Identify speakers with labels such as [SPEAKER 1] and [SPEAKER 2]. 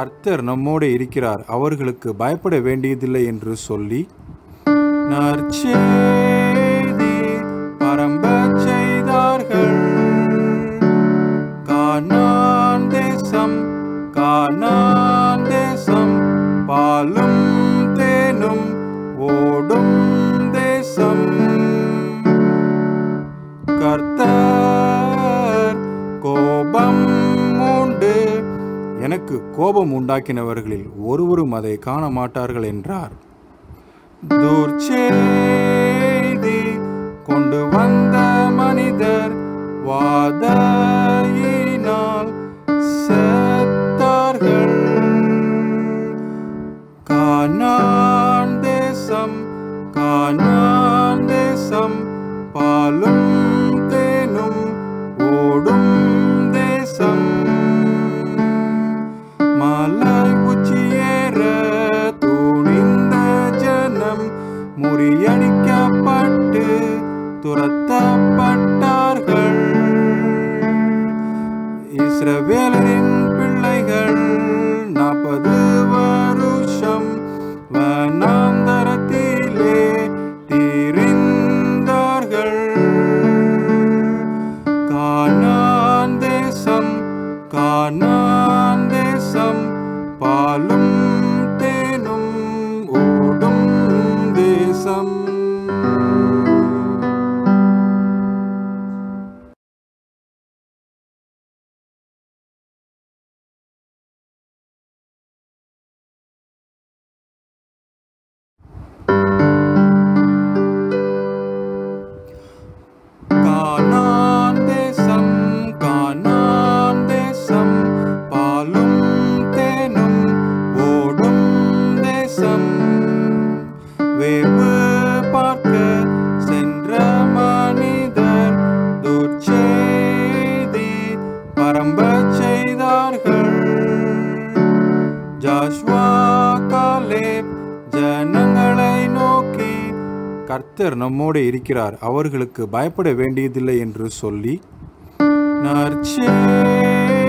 [SPEAKER 1] கர்த்தர் நம்மோடு இருக்கிறார் அவர்களுக்கு பயப்பட வேண்டியதில்லை என்று சொல்லி நற்செய்தி பரம்பச் செய்தார்கள் கானான் தேசம் கானான் தேசம் பாலும் தேனும் ஓடும் தேசம் கர்த்தர் கோபம் உண்டு எனக்கு கோபம் உண்டாக்கினவர்களில் ஒருவரும் அதை காண மாட்டார்கள் என்றார் துர்ச்செய்தி கொண்டு வந்த மனிதர் வாதையினால் செத்தார்கள் கானான் தேசம் கானான் தேசம் பாலும் தேனும் ஓடும் தேசம் மலை உச்சியேற துணிந்த ஜனம் முறியடிக்கப்பட்டு துரத்தப்பட்டார்கள் இஸ்ரவேலரின் பிள்ளைகள் நாற்பது வருஷம் வனாந்தரத்திலே திரிந்தார்கள் கானான் தேசம் கானான் தேசம் பாலும் தேனும் ஓடும் தேசம் கானான் தேசம் கானான் தேசம் பாலும் தேனும் ஓடும் தேசம் வேவு பார்க்க சென்ற மனிதர் துர்ச்செய்தி பரம்பச் செய்தார்கள் ஜாஷ்வா காலேப் ஜனங்களை நோக்கி கர்த்தர் நம்மோடு இருக்கிறார் அவர்களுக்கு பயப்பட வேண்டியதில்லை என்று சொல்லி நற்செய்தி